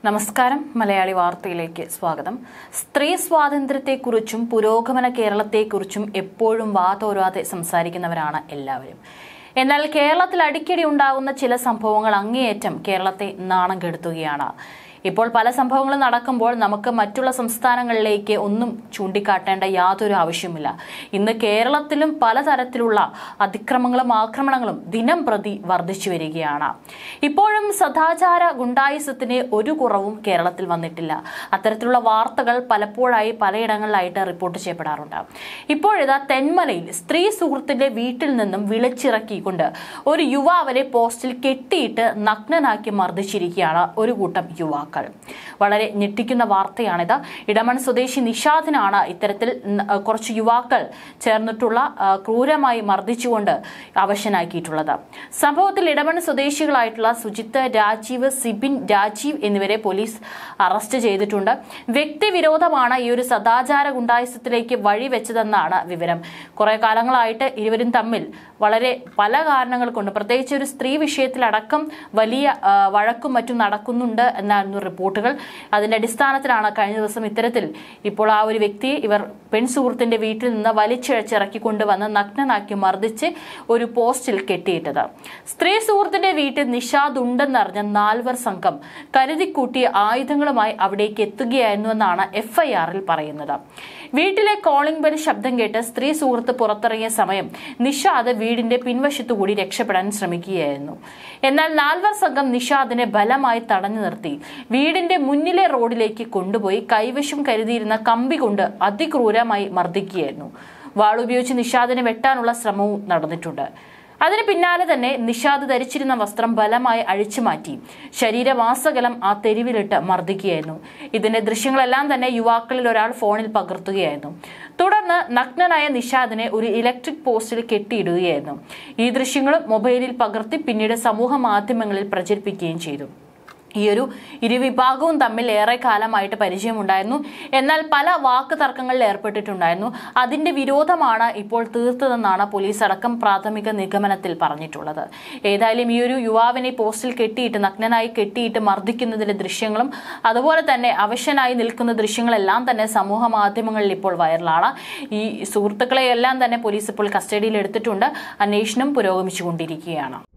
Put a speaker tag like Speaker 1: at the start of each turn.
Speaker 1: നമസ്കാരം മലയാളി വാർത്തയിലേക്ക് സ്വാഗതം സ്ത്രീ സ്വാതന്ത്ര്യത്തെക്കുറിച്ചും പുരോഗമന കേരളത്തെക്കുറിച്ചും എപ്പോഴും വാതോരാതെ സംസാരിക്കുന്നവരാണ് എല്ലാവരും എന്നാൽ കേരളത്തിൽ അടിക്കടി ഉണ്ടാകുന്ന ചില സംഭവങ്ങൾ അങ്ങേയറ്റം കേരളത്തെ നാണം കെടുത്തുകയാണ് ഇപ്പോൾ പല സംഭവങ്ങളും നടക്കുമ്പോൾ നമുക്ക് മറ്റുള്ള സംസ്ഥാനങ്ങളിലേക്ക് ഒന്നും ചൂണ്ടിക്കാട്ടേണ്ട യാതൊരു ആവശ്യമില്ല ഇന്ന് കേരളത്തിലും പലതരത്തിലുള്ള അതിക്രമങ്ങളും ആക്രമണങ്ങളും ദിനം പ്രതി വർദ്ധിച്ചു വരികയാണ് ഇപ്പോഴും സദാചാര ഗുണ്ടായുസത്തിന് ഒരു കുറവും കേരളത്തിൽ വന്നിട്ടില്ല അത്തരത്തിലുള്ള വാർത്തകൾ പലപ്പോഴായി പലയിടങ്ങളിലായിട്ട് റിപ്പോർട്ട് ചെയ്യപ്പെടാറുണ്ട് ഇപ്പോഴിതാ തെന്മലയിൽ സ്ത്രീ സുഹൃത്തിന്റെ വീട്ടിൽ നിന്നും വിളിച്ചിറക്കിക്കൊണ്ട് ഒരു യുവാവിനെ പോസ്റ്റിൽ കെട്ടിയിട്ട് നഗ്നനാക്കി മർദ്ദിച്ചിരിക്കുകയാണ് ഒരു കൂട്ടം യുവാക്കൾ വളരെ ഞെട്ടിക്കുന്ന വാർത്തയാണിത് ഇടമൺ സ്വദേശി നിഷാദിനാണ് ഇത്തരത്തിൽ ന- കുറച്ച് യുവാക്കൾ ചേർന്നിട്ടുള്ള ആ, ക്രൂരമായി മർദ്ദിച്ചുകൊണ്ട് അവശനാക്കിയിട്ടുള്ളത് സംഭവത്തിൽ ഇടമൺ സ്വദേശികളായിട്ടുള്ള സുജിത്ത് രാജീവ് സിബിൻ രാജീവ് എന്നിവരെ പോലീസ് അറസ്റ്റ് ചെയ്തിട്ടുണ്ട് വ്യക്തിവിരോധമാണ് ഈ ഒരു സദാചാര ഗുണ്ടായുസത്തിലേക്ക് വഴിവെച്ചതെന്നാണ് വിവരം കുറെ കാലങ്ങളായിട്ട് ഇരുവരും തമ്മിൽ വളരെ പല കാരണങ്ങൾ കൊണ്ട് പ്രത്യേകിച്ച് ഒരു സ്ത്രീ വിഷയത്തിലടക്കം വലിയ ആ, വഴക്കും മറ്റും നടക്കുന്നുണ്ട് എന്നായിരുന്നു റിപ്പോർട്ടുകൾ അതിന്റെ അടിസ്ഥാനത്തിലാണ് കഴിഞ്ഞ ദിവസം ഇത്തരത്തിൽ ഇപ്പോൾ ആ ഒരു വ്യക്തിയെ ഇവർ പെൺ സുഹൃത്തിന്റെ വീട്ടിൽ നിന്ന് വലിച്ചിഴച്ചിറക്കി കൊണ്ടുവന്ന് നഗ്നനാക്കി മർദ്ദിച്ച് ഒരു പോസ്റ്റിൽ കെട്ടിയിട്ടത് സ്ത്രീ സുഹൃത്തിന്റെ വീട്ടിൽ നിഷാദ് ഉണ്ടെന്നറിഞ്ഞ നാൽവർ സംഘം കരുതിക്കൂട്ടിയ ആയുധങ്ങളുമായി അവിടേക്ക് എത്തുകയായിരുന്നുവെന്നാണ് എഫ്ഐആറിൽ പറയുന്നത് വീട്ടിലെ കോളിംഗ് ബെൽ ശബ്ദം കേട്ട് സ്ത്രീ സുഹൃത്ത് പുറത്തിറങ്ങിയ സമയം നിഷാദ് വീടിന്റെ പിൻവശത്തുകൂടി രക്ഷപ്പെടാൻ ശ്രമിക്കുകയായിരുന്നു എന്നാൽ നാൽവർ സംഘം നിഷാദിനെ ബലമായി തടഞ്ഞു നിർത്തി വീടിന്റെ മുന്നിലെ റോഡിലേക്ക് കൊണ്ടുപോയി കൈവശം കരുതിയിരുന്ന കമ്പി കൊണ്ട് അതിക്രൂരമായി മർദ്ദിക്കുകയായിരുന്നു വാളുപയോഗിച്ച് നിഷാദിനെ വെട്ടാനുള്ള ശ്രമവും നടന്നിട്ടുണ്ട് അതിന് പിന്നാലെ തന്നെ നിഷാദ് ധരിച്ചിരുന്ന വസ്ത്രം ബലമായി അഴിച്ചുമാറ്റി ശരീരമാസകലം ആ തെരുവിലിട്ട് മർദ്ദിക്കുകയായിരുന്നു ഇതിന്റെ ദൃശ്യങ്ങളെല്ലാം തന്നെ യുവാക്കളിൽ ഒരാൾ ഫോണിൽ പകർത്തുകയായിരുന്നു തുടർന്ന് നഗ്നനായ നിഷാദിനെ ഒരു ഇലക്ട്രിക് പോസ്റ്റിൽ കെട്ടിയിടുകയായിരുന്നു ഈ ദൃശ്യങ്ങളും മൊബൈലിൽ പകർത്തി പിന്നീട് സമൂഹ മാധ്യമങ്ങളിൽ പ്രചരിപ്പിക്കുകയും ചെയ്തു ഈ ഒരു ഇരുവിഭാഗവും തമ്മിൽ ഏറെ കാലമായിട്ട് പരിചയമുണ്ടായിരുന്നു എന്നാൽ പല വാക്ക് തർക്കങ്ങളിൽ ഏർപ്പെട്ടിട്ടുണ്ടായിരുന്നു അതിന്റെ വിരോധമാണ് ഇപ്പോൾ തീർത്തതെന്നാണ് പോലീസ് അടക്കം പ്രാഥമിക നിഗമനത്തിൽ പറഞ്ഞിട്ടുള്ളത് ഏതായാലും ഈ ഒരു യുവാവിനെ പോസ്റ്റിൽ കെട്ടിയിട്ട് നഗ്നനായി കെട്ടിയിട്ട് മർദ്ദിക്കുന്നതിന്റെ ദൃശ്യങ്ങളും അതുപോലെ തന്നെ അവശനായി നിൽക്കുന്ന ദൃശ്യങ്ങളെല്ലാം തന്നെ സമൂഹ മാധ്യമങ്ങളിൽ ഇപ്പോൾ വൈറലാണ് ഈ സുഹൃത്തുക്കളെയെല്ലാം തന്നെ പോലീസ് ഇപ്പോൾ കസ്റ്റഡിയിൽ എടുത്തിട്ടുണ്ട് അന്വേഷണം പുരോഗമിച്ചുകൊണ്ടിരിക്കുകയാണ്